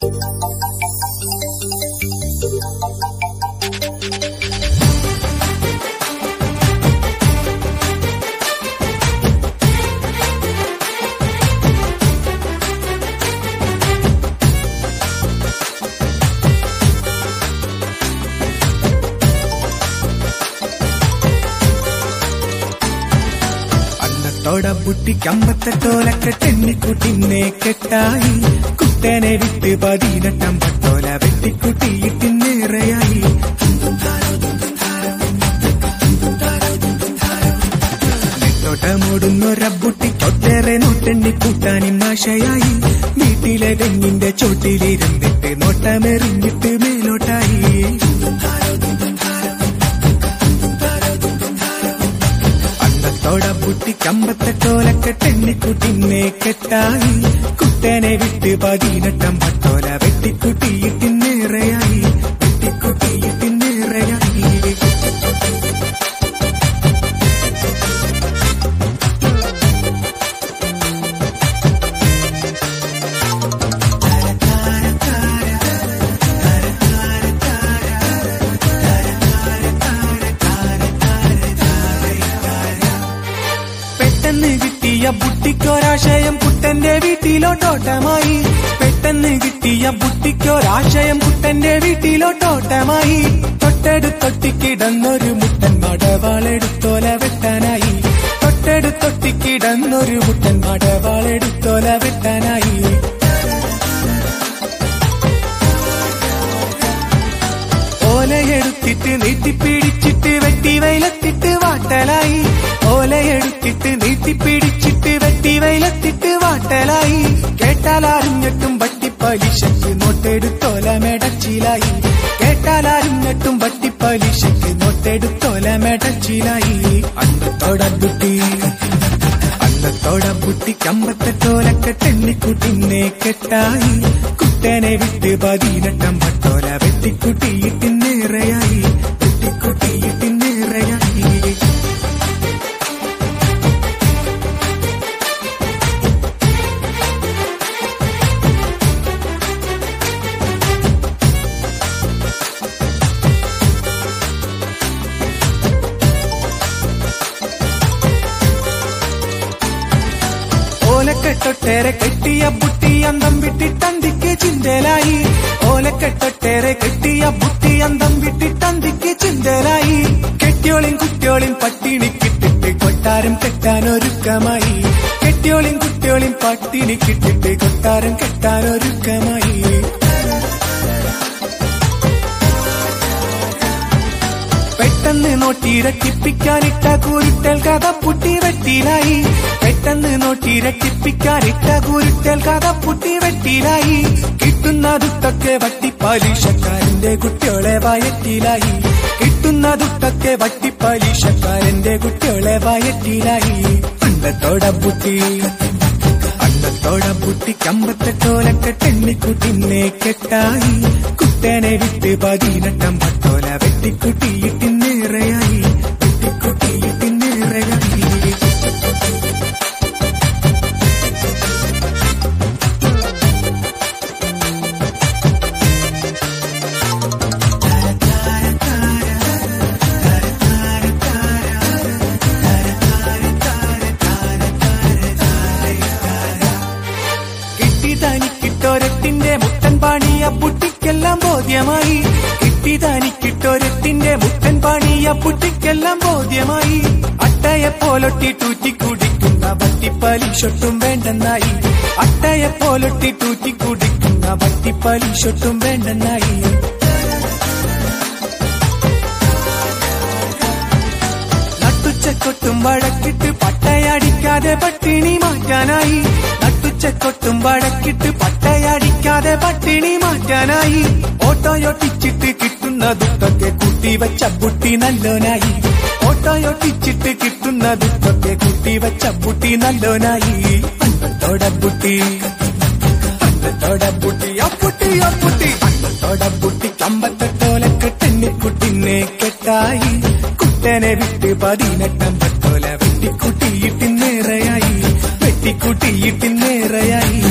അന്നത്തോട ബുട്ടി കമ്പത്തട്ടോലൊക്കെ തെന്നിക്കുട്ടിന്നെ കെട്ടായി കുട്ടനെ വിട്ട് പതിനെട്ടാം പട്ടോല വെട്ടിക്കുട്ടിയിട്ടിന്നേറെയായി ൊട്ടമുടുന്നൊരബുട്ടിക്കൊട്ടേറെ നോട്ടെണ്ണി കൂട്ടാനും ആശയായി വീട്ടിലെ തെങ്ങിന്റെ ചോട്ടിലിരുന്നിട്ട് നോട്ടമെറിഞ്ഞിട്ട് മേലോട്ടായി അന്നത്തോട ബുട്ടി കമ്പത്തട്ടോലൊക്കെ തെന്നിക്കുട്ടിന്നെ കെട്ടായി കുട്ടനെ വിട്ട് പതിനെട്ടാം പട്ടോല വെട്ടിക്കുട്ടിയിട്ടിന്നേറെയായി വെട്ടിക്കുട്ടിയിട്ടിന്നേറെയായി പെട്ടെന്ന് കിട്ടിയ ബുട്ടിക്കൊരാശയം കുട്ടന്റെ വീട്ടിലോട്ടോട്ടമായി പെട്ടെന്ന് കിട്ടിയ ബുട്ടിക്കൊരാശയം കുട്ടന്റെ വീട്ടിലോട്ടോട്ടമായി തൊട്ടടുത്തൊട്ടിക്കിടന്നൊരു മുട്ടൻ മടവാളെടുത്തോല വെട്ടാനായി തൊട്ടടുത്തൊട്ടിക്കിടന്നൊരു മുട്ടൻ മടവാളെടുത്തോല വെട്ടാനായി ഓലയെടുത്തിട്ട് നീട്ടിപ്പിടിച്ചിട്ട് വെട്ടി വെയിലത്തിട്ട് വാട്ടലായി ഓലയെടുത്തിട്ട് നീട്ടിപ്പിടിച്ചിട്ട് വെട്ടി വെയിലത്തിട്ട് വാട്ടലായി കേട്ടാൽ അറിഞ്ഞിട്ടും വട്ടിപ്പലിശക്ക് നോട്ടെടുത്തോല മെടച്ചിലായി കേട്ടാൽ അറിഞ്ഞിട്ടും വട്ടിപ്പലിശക്ക് നോട്ടെടുത്തോല മെടച്ചിലായി അന്നത്തോട ബുട്ടി അന്നത്തോട ബുട്ടി കമ്പത്തട്ടോലൊക്കെ തെന്നിക്കുട്ടിന്നെ കെട്ടായി കുട്ടനെ വിട്ട് പതിനെട്ടാം പട്ടോല വെട്ടിക്കുട്ടിയിട്ടിന്നേറെയായി വെട്ടിക്കുട്ടിയിട്ടിന്നേറെയായി ഓലക്കെട്ടൊട്ടേറെ കെട്ടിയ ബുട്ടി അന്തം വിട്ടിട്ടന്തിക്ക് ചിന്തലായി ഓലക്കെട്ടൊട്ടേറെ കെട്ടിയ ബുട്ടി അന്തം വിട്ടിട്ടന്തിക്ക് ചിന്തലായി കെട്ടിയോളിൻ കുട്ടിയോളിൻ പട്ടിണിക്കിട്ടിട്ട് കൊട്ടാരം കെട്ടാനൊരുക്കമായി കെട്ടിയോളിൻ കുട്ടിയോളിൻ പട്ടിണിക്കിട്ടിട്ട് കൊട്ടാരം കെട്ടാനൊരുക്കമായി പെട്ടെന്ന് നോട്ടിരട്ടിപ്പിക്കാനിട്ട കൂരുട്ടൽ കഥ പുട്ടി വെട്ടിലായി പെട്ടെന്ന് നോട്ടിരട്ടിപ്പിക്കാനിട്ട കൂരുട്ടൽ കഥ പുട്ടി വെട്ടിലായി കിട്ടുന്നതുട്ടൊക്കെ വട്ടിപ്പലിശക്കാരന്റെ കുട്ടികളെ വയറ്റിലായി കിട്ടുന്നതുട്ടൊക്കെ വട്ടിപ്പലിശക്കാരന്റെ കുട്ടികളെ വയറ്റിലായി അന്നത്തോട ബുട്ടി അന്നത്തോട ബുട്ടി കമ്പത്തട്ടോലൊക്കെ തെന്നിക്കുട്ടിന്നെ കെട്ടായി കുട്ടനെ വിട്ട് പതിനെട്ടാം പട്ടോല വെട്ടിക്കുട്ടിയിട്ടിന്നേറെയായി വെട്ടിക്കുട്ടിയിട്ടിന്നേറെയായി കിട്ടിതാനിക്കിട്ടൊരത്തിന്റെ മുട്ടൻ പാണിയ ബുട്ടിക്കെല്ലാം ബോധ്യമായി കിട്ടിതാനിക്കിട്ടൊരത്തിന്റെ മുട്ടൻ പാണിയ ബുട്ടിക്കെല്ലാം ബോധ്യമായി അട്ടയെ പോലൊട്ടി തൂറ്റി കുടിക്കുന്ന വട്ടിപ്പലിശൊട്ടും വേണ്ടെന്നായി അട്ടയെ പോലൊട്ടി തൂറ്റി കുടിക്കുന്ന വട്ടിപ്പലിശൊട്ടും വേണ്ടെന്നായി നട്ടുച്ചക്കൊട്ടും വഴക്കിട്ട് പട്ടയടിക്കാതെ പട്ടിണി മാറ്റാനായി നട്ടുച്ചക്കൊട്ടും വഴക്കിട്ട് പട്ടയടിക്കാതെ പട്ടിണി മാറ്റാനായി ഓട്ടോയൊട്ടിച്ചിട്ട് കിട്ടുന്നതുട്ടൊക്കെ കുട്ടിവച്ച ബുട്ടി നല്ലോനായി ഓട്ടോയൊട്ടിച്ചിട്ട് കിട്ടുന്നതുട്ടൊക്കെ കുട്ടിവച്ച ബുട്ടി നല്ലോനായി അന്നത്തോടെ ബുട്ടി അന്നത്തോടെ ബുട്ടി അപ്പുട്ടി അപ്പുട്ടി അന്നത്തോടെ ബുട്ടി കമ്പത്തട്ടോലൊക്കെ തെന്നിക്കുട്ടിനെ കെട്ടായി കുട്ടനെ വിട്ട് പതിനെട്ടാം പട്ടോല വെട്ടിക്കുട്ടിയിട്ടിന്നേറെയായി വെട്ടിക്കുട്ടിയിട്ടിന്നേറെയായി